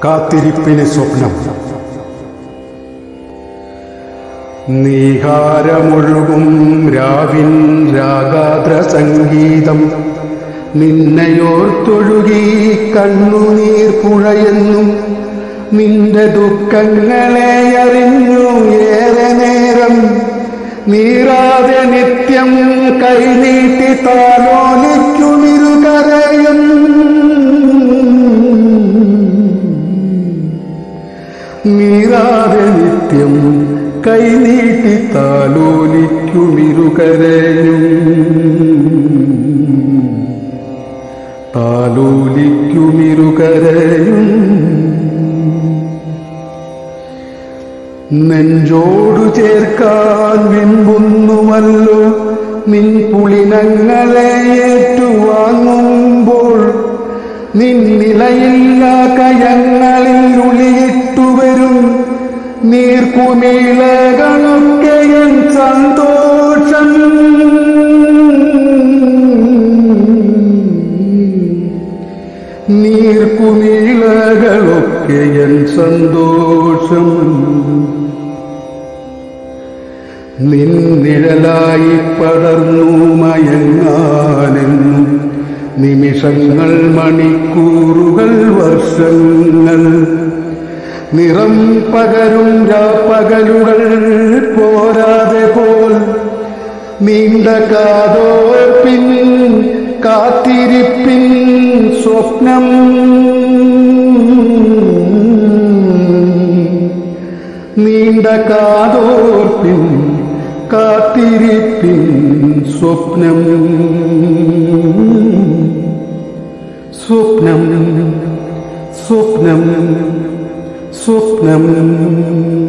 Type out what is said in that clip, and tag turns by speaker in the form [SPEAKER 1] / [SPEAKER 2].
[SPEAKER 1] കാത്തിരിപ്പിന് സ്വപ്നം നീഹാരമൊഴുകും രാവിൻ രാഗാദ്ര സംഗീതം നിന്നയോർത്തൊഴുകി കണ്ണുനീർ പുഴയെന്നും നിന്റെ ദുഃഖങ്ങളെ അറിഞ്ഞു ഏറെ നേരം നീറാതെ നിത്യം കൈനീട്ടി താലോലിക്കുമിരുകരയും നീറാതെ നിത്യം കൈനീട്ടി താലോലിക്കുമിരുകരയും താലോലിക്കുമിരുകരയും നെഞ്ചോടു ചേർക്കാൻ വിമ്പുന്നുവല്ലോ നിൻ പുളിനങ്ങളെ ഏറ്റുവാങ്ങുമ്പോൾ നിന്നിലയില്ല കയങ്ങളിൽ ഉളിയിട്ടുവരും നീർക്കുമിളകളൊക്കെയും സന്തോഷം നീർക്കുമിളകളൊക്കെയൻ സന്തോഷം നിന്നിഴലായി പടർന്നു മയങ്ങാനെന്നും നിമിഷങ്ങൾ മണിക്കൂറുകൾ വർഷങ്ങൾ നിറം പകരും രാപ്പകലുകൾ പോരാതെ പോൽ നീണ്ട കാതോർപ്പിൻ കാത്തിരിപ്പിൻ സ്വപ്നം നീണ്ട കാതോർപ്പിൻ കാത്തിരിപ്പിൻ സ്വപ്നം സ്വപ്നം സ്വപ്നം സ്വപ്നം